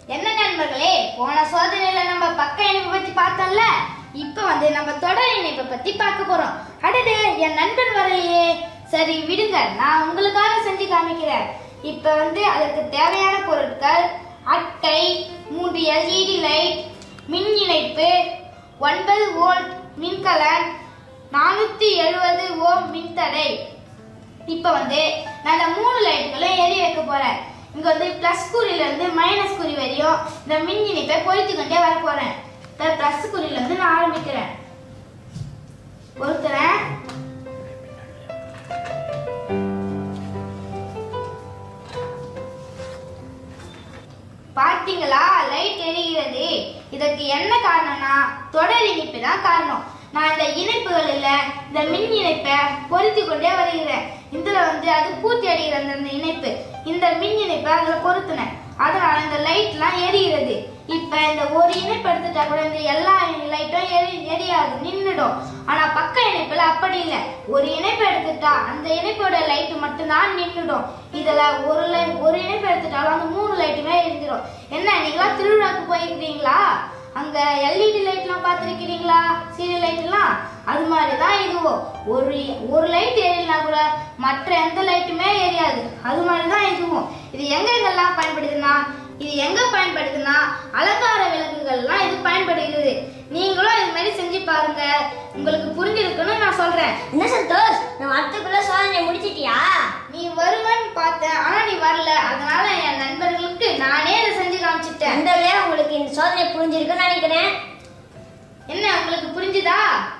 என்ன நண்பர்களே போன சோதனையில நம்ம பக்க இணைப்பை பத்தி பார்த்தோம்ல இப்ப வந்து நம்ம தொடர் இணைப்பை பத்தி பார்க்க போறோம் அடடே என் நண்பன் வரலையே சரி விடுங்க நான் உங்களுக்காக செஞ்சு காமிக்கிறேன் இப்ப வந்து அதற்கு தேவையான பொருட்கள் அட்டை மூன்று எல்இடி லைட் மின் இணைப்பு ஒன்பது வோல்ட் மின்கலன் நானூத்தி எழுபது ஓம் மின்தடை இப்போ வந்து நான் இந்த மூணு லைட்டுகளும் எரிய வைக்க போறேன் இங்க வந்து பிளஸ் குறியில இருந்து மைனஸ் குறி வரையும் இந்த மின் இணைப்பை பொருத்தி கொண்டே வர போறேன் இப்போ பிளஸ் குறியில இருந்து நான் ஆரம்பிக்கிறேன் பொருத்துறேன் பார்த்தீங்களா லைட் எரிகிறது இதற்கு என்ன காரணம்னா தொடர் இணைப்பு தான் காரணம் நான் இந்த இணைப்புகளில் இந்த மின் இணைப்பை பொருத்தி கொண்டே வருகிறேன் இதுல வந்து அது பூர்த்தி அடைகிற அந்த அந்த இணைப்பு இந்த மின் இணைப்பை அதில் பொருத்தினேன் அதனால இந்த லைட்லாம் எரிகிறது இப்ப இந்த ஒரு இணைப்பு எடுத்துட்டா கூட இந்த எல்லா லைட்டும் எரி எரியாது நின்றுடும் ஆனா பக்க இணைப்புல அப்படி இல்லை ஒரு இணைப்பு எடுத்துட்டா அந்த இணைப்போட லைட் மட்டும்தான் நின்றுடும் இதுல ஒரு லை ஒரு இணைப்பு எடுத்துட்டாலும் அந்த மூணு லைட்டுமே எரிஞ்சிடும் என்ன நீங்களா திருவிழாக்கு போயிருக்கீங்களா அங்க எல்இடி லைட்லாம் பார்த்துருக்கிறீங்களா சீரியல் லைட்லாம் அது மாதிரி தான் இதுவும் ஒரு ஒரு லைட் எரியலனா கூட மற்ற எந்த லைட்டுமே எரியாது அது மாதிரி தான் இதுவும் இது எங்க எங்கெல்லாம் பயன்படுதுன்னா இது எங்க பயன்படுதுன்னா அலங்கார விளக்குகள்லாம் இது பயன்படுகிறது நீங்களும் இது மாதிரி செஞ்சு பாருங்க உங்களுக்கு புரிஞ்சிருக்குன்னு நான் சொல்றேன் என்ன சந்தோஷ் நான் வரத்துக்குள்ள சோதனை முடிச்சிட்டியா நீ வருவன்னு பார்த்தேன் ஆனா நீ வரல அதனால என் நண்பர்களுக்கு நானே இதை செஞ்சு காமிச்சிட்டேன் நண்பர்களே உங்களுக்கு இந்த சோதனை புரிஞ்சிருக்குன்னு நினைக்கிறேன் என்ன உங்களுக்கு புரிஞ்சுதா